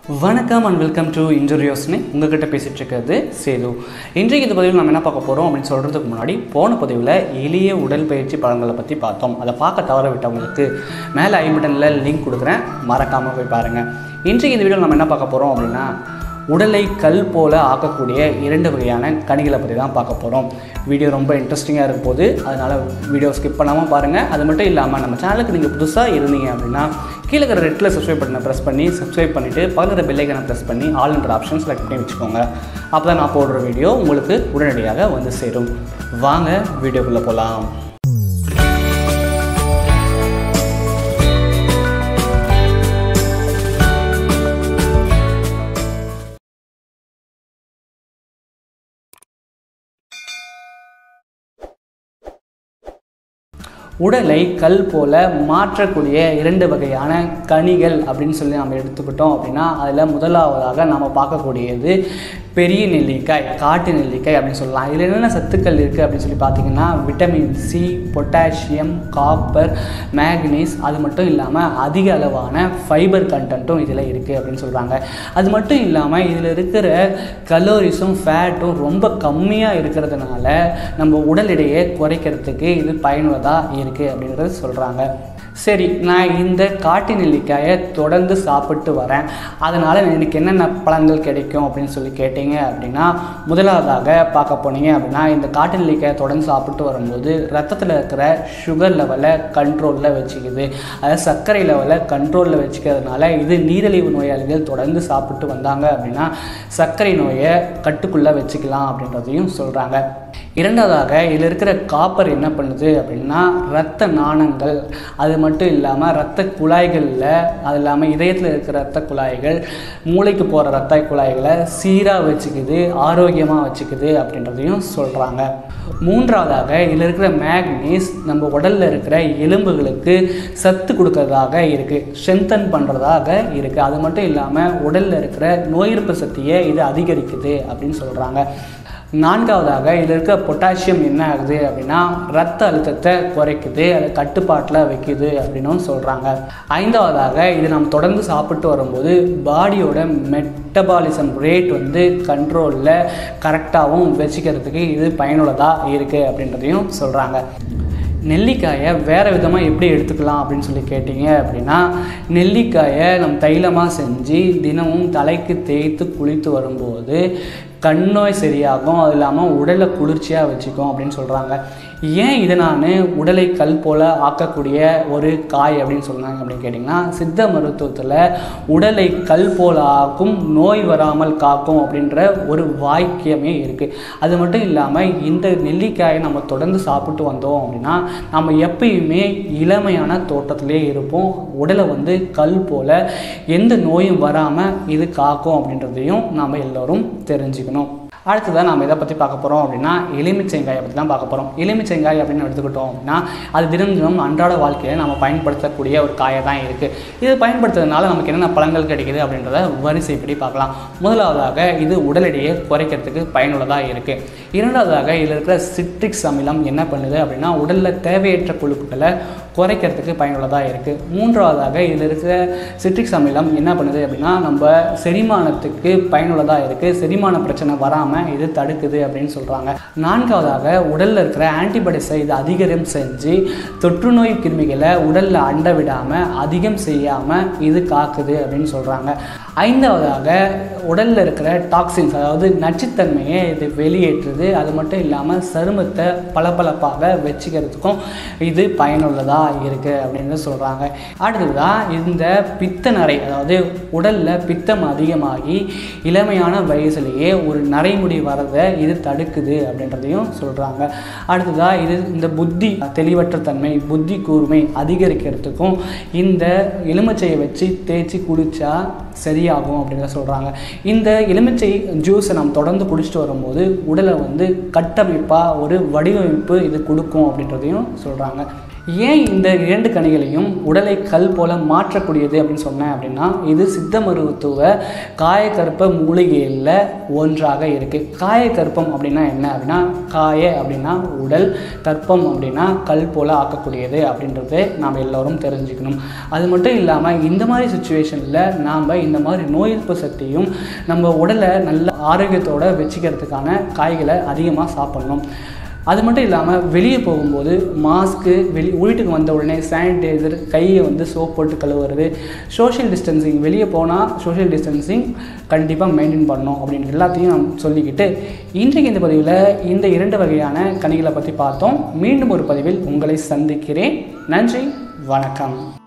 வணக்கம் and welcome to இன்ஜுரியோஸ்னு உங்ககிட்ட பேசிகிட்டு இருக்கிறது சேது இன்றைக்கு இந்த பதிவில் நம்ம என்ன பார்க்க போகிறோம் அப்படின்னு சொல்கிறதுக்கு முன்னாடி போன பதிவில் எளிய உடற்பயிற்சி பலன்களை பற்றி பார்த்தோம் அதை பார்க்க தவற விட்டவங்களுக்கு மேலே ஐ பட்டனில் லிங்க் கொடுக்குறேன் மறக்காமல் போய் பாருங்கள் இன்றைக்கு இந்த வீடியோவில் நம்ம என்ன பார்க்க போகிறோம் அப்படின்னா உடலை கல் போல ஆக்கக்கூடிய இரண்டு வகையான கனிகளை பற்றி தான் பார்க்க போகிறோம் வீடியோ ரொம்ப இன்ட்ரெஸ்டிங்காக இருக்கும் போது அதனால் வீடியோ ஸ்கிப் பண்ணாமல் பாருங்கள் அது மட்டும் இல்லாமல் நம்ம சேனலுக்கு நீங்கள் புதுசாக இருந்தீங்க அப்படின்னா கீழே இருக்கிற ரெட்டில் சப்ஸ்கிரைப் பட்டனை ப்ரெஸ் பண்ணி சப்ஸ்கிரைப் பண்ணிவிட்டு பக்கத்தில் பெல்லைக்கனை ப்ரெஸ் பண்ணி ஆல் என்ற ஆப்ஷன் செலக்ட் பண்ணி வச்சுக்கோங்க அப்போ தான் நான் போடுற வீடியோ உங்களுக்கு உடனடியாக வந்து சேரும் வாங்க வீடியோக்குள்ளே போகலாம் உடலை கல் போல மாற்றக்கூடிய இரண்டு வகையான கனிகள் அப்படின்னு சொல்லி நம்ம எடுத்துக்கிட்டோம் அப்படின்னா அதில் முதலாவதாக நம்ம பார்க்கக்கூடியது பெரிய நெல்லிக்காய் காட்டு நெல்லிக்காய் அப்படின்னு சொல்லலாம் இதில் என்னென்ன சத்துக்கள் இருக்குது அப்படின்னு சொல்லி பார்த்தீங்கன்னா விட்டமின் சி பொட்டாசியம் காப்பர் மேக்னீஸ் அது மட்டும் இல்லாமல் அதிக அளவான ஃபைபர் கண்டென்ட்டும் இதில் இருக்குது அப்படின்னு சொல்கிறாங்க அது மட்டும் இல்லாமல் இதில் இருக்கிற கலோரிஸும் ஃபேட்டும் ரொம்ப கம்மியாக இருக்கிறதுனால நம்ம உடல் எடையை குறைக்கிறதுக்கு இது பயனுள்ளதாக இருக்குது அப்படின்றது சொல்கிறாங்க சரி நான் இந்த காட்டு நெல்லிக்காயை தொடர்ந்து சாப்பிட்டு வரேன் அதனால் எனக்கு என்னென்ன பலன்கள் கிடைக்கும் அப்படின்னு சொல்லி கேட்டீங்க அப்படின்னா முதலாவதாக பார்க்க போனீங்க அப்படின்னா இந்த காட்டு நெல்லிக்காயை தொடர்ந்து சாப்பிட்டு வரும்போது ரத்தத்தில் இருக்கிற சுகர் லெவலை கண்ட்ரோலில் வச்சுக்குது அதாவது சர்க்கரை லெவலை கண்ட்ரோலில் வச்சுக்கிறதுனால இது நீரிழிவு நோயாளிகள் தொடர்ந்து சாப்பிட்டு வந்தாங்க அப்படின்னா சர்க்கரை நோயை கட்டுக்குள்ளே வச்சுக்கலாம் அப்படின்றதையும் சொல்கிறாங்க இரண்டாவதாக இதில் இருக்கிற காப்பர் என்ன பண்ணுது அப்படின்னா இரத்த நாணங்கள் அது மட்டும் இல்லாமல் இரத்த குழாய்களில் அது இல்லாமல் இதயத்தில் இருக்கிற இரத்த குழாய்கள் மூளைக்கு போகிற இரத்த குழாய்களை சீராக வச்சுக்குது ஆரோக்கியமாக வச்சுக்குது அப்படின்றதையும் சொல்கிறாங்க மூன்றாவதாக இதில் இருக்கிற மேக்னீஸ் நம்ம உடலில் இருக்கிற எலும்புகளுக்கு சத்து கொடுக்கறதாக இருக்குது ஸ்ட்ரென்தன் பண்ணுறதாக இருக்குது அது மட்டும் இல்லாமல் உடலில் இருக்கிற நோய் எதிர்ப்பு சக்தியை இது அதிகரிக்குது அப்படின்னு சொல்கிறாங்க நான்காவதாக இதில் இருக்க பொட்டாசியம் என்ன ஆகுது அப்படின்னா ரத்த அழுத்தத்தை குறைக்குது அதை கட்டுப்பாட்டில் வைக்குது அப்படின்னும் சொல்கிறாங்க ஐந்தாவதாக இது நம்ம தொடர்ந்து சாப்பிட்டு வரும்போது பாடியோட மெட்டபாலிசம் ரேட் வந்து கண்ட்ரோலில் கரெக்டாகவும் வச்சுக்கிறதுக்கு இது பயனுள்ளதாக இருக்குது அப்படின்றதையும் சொல்கிறாங்க நெல்லிக்காயை வேறு விதமாக எப்படி எடுத்துக்கலாம் அப்படின்னு சொல்லி கேட்டிங்க அப்படின்னா நெல்லிக்காயை நம்ம தைலமாக செஞ்சு தினமும் தலைக்கு தேய்த்து குளித்து வரும்போது கண் நோய் சரியாகும் அது இல்லாமல் உடலை குளிர்ச்சியாக வச்சுக்கும் அப்படின்னு சொல்கிறாங்க ஏன் இதை நான் உடலை கல் போல் ஆக்கக்கூடிய ஒரு காய் அப்படின்னு சொன்னாங்க அப்படின்னு கேட்டிங்கன்னா சித்த மருத்துவத்தில் உடலை கல் போல் ஆக்கும் நோய் வராமல் காக்கும் அப்படின்ற ஒரு வாக்கியமே இருக்குது அது மட்டும் இல்லாமல் இந்த நெல்லிக்காயை நம்ம தொடர்ந்து சாப்பிட்டு வந்தோம் அப்படின்னா நம்ம எப்பயுமே இளமையான தோட்டத்திலே இருப்போம் உடலை வந்து கல் போல் எந்த நோயும் வராமல் இது காக்கும் அப்படின்றதையும் நாம் எல்லோரும் தெரிஞ்சுக்கணும் அடுத்ததாக நாம் எதை பற்றி பார்க்க போகிறோம் அப்படின்னா எலுமிச்சங்காயை பற்றி தான் பார்க்க போகிறோம் எலுமிச்சங்காய் அப்படின்னு எடுத்துக்கிட்டோம் அப்படின்னா அது தினம் தினம் அன்றாட வாழ்க்கையில் நம்ம பயன்படுத்தக்கூடிய ஒரு காயை தான் இருக்குது இது பயன்படுத்துறதுனால நமக்கு என்னென்ன பலன்கள் கிடைக்குது அப்படின்றத வரிசைப்படி பார்க்கலாம் முதலாவதாக இது உடல் எடையை குறைக்கிறதுக்கு பயனுள்ளதாக இருக்குது இரண்டாவதாக இதில் இருக்கிற சிட்ரிக்ஸ் அமிலம் என்ன பண்ணுது அப்படின்னா உடலில் தேவையற்ற கொழுப்புகளை குறைக்கிறதுக்கு பயனுள்ளதாக இருக்குது மூன்றாவதாக இதில் இருக்கிற சிட்ரிக்ஸ் அமிலம் என்ன பண்ணுது அப்படின்னா நம்ம செரிமானத்துக்கு பயனுள்ளதாக இருக்குது செரிமான பிரச்சனை வராமல் இது தடுக்குது அப்படின்னு சொல்கிறாங்க நான்காவதாக உடலில் இருக்கிற ஆன்டிபாடிஸை இது அதிகரம் செஞ்சு தொற்றுநோய் கிருமிகளை உடலில் அண்ட விடாமல் அதிகம் செய்யாமல் இது காக்குது அப்படின்னு சொல்கிறாங்க ஐந்தாவதாக உடலில் இருக்கிற டாக்ஸின்ஸ் அதாவது நச்சுத்தன்மையை இது வெளியேற்றுது அது மட்டும் இல்லாமல் சருமத்தை பளபளப்பாக வச்சுக்கிறதுக்கும் இது பயனுள்ளதாக இருக்குது அப்படின்னு சொல்கிறாங்க அடுத்ததாக இந்த பித்த நரை அதாவது உடலில் பித்தம் அதிகமாகி இளமையான வயசுலேயே ஒரு நரைமுடி வரதை இது தடுக்குது அப்படின்றதையும் சொல்கிறாங்க அடுத்ததாக இது இந்த புத்தி தெளிவற்ற தன்மை புத்தி கூர்மை அதிகரிக்கிறதுக்கும் இந்த எலுமிச்சையை வச்சு தேய்ச்சி குடித்தா சரியாகும் அப்படின்றத சொல்கிறாங்க இந்த எலுமிச்சை ஜூஸை நம்ம தொடர்ந்து குடிச்சிட்டு வரும்போது உடலை வந்து கட்டமைப்பாக ஒரு வடிவமைப்பு இது கொடுக்கும் அப்படின்றதையும் சொல்கிறாங்க ஏன் இந்த இரண்டு கனிகளையும் உடலை கல் போல மாற்றக்கூடியது அப்படின்னு சொன்னேன் அப்படின்னா இது சித்த மருத்துவ காயக்கற்ப மூலிகையில் ஒன்றாக இருக்குது காயக்கற்பம் அப்படின்னா என்ன அப்படின்னா காய அப்படின்னா உடல் கற்பம் அப்படின்னா கல் போல ஆக்கக்கூடியது அப்படின்றத நாம் எல்லோரும் தெரிஞ்சுக்கணும் அது மட்டும் இல்லாமல் இந்த மாதிரி சுச்சுவேஷனில் நாம் இந்த மாதிரி நோய் எதிர்ப்பு சக்தியும் நம்ம உடலை நல்ல ஆரோக்கியத்தோடு வச்சுக்கிறதுக்கான காய்களை அதிகமாக சாப்பிட்ணும் அது மட்டும் இல்லாமல் வெளியே போகும்போது மாஸ்க்கு வெளி வீட்டுக்கு வந்த உடனே சானிடைசர் கையை வந்து சோப் போட்டு கழுவுறது சோஷியல் டிஸ்டன்சிங் வெளியே போனால் சோஷியல் டிஸ்டன்சிங் கண்டிப்பாக மெயின்டைன் பண்ணணும் அப்படின்னு எல்லாத்தையும் நான் சொல்லிக்கிட்டு இன்றைக்கு இந்த பதிவில் இந்த இரண்டு வகையான கனிகளை பற்றி பார்த்தோம் மீண்டும் ஒரு பதிவில் உங்களை சந்திக்கிறேன் நன்றி வணக்கம்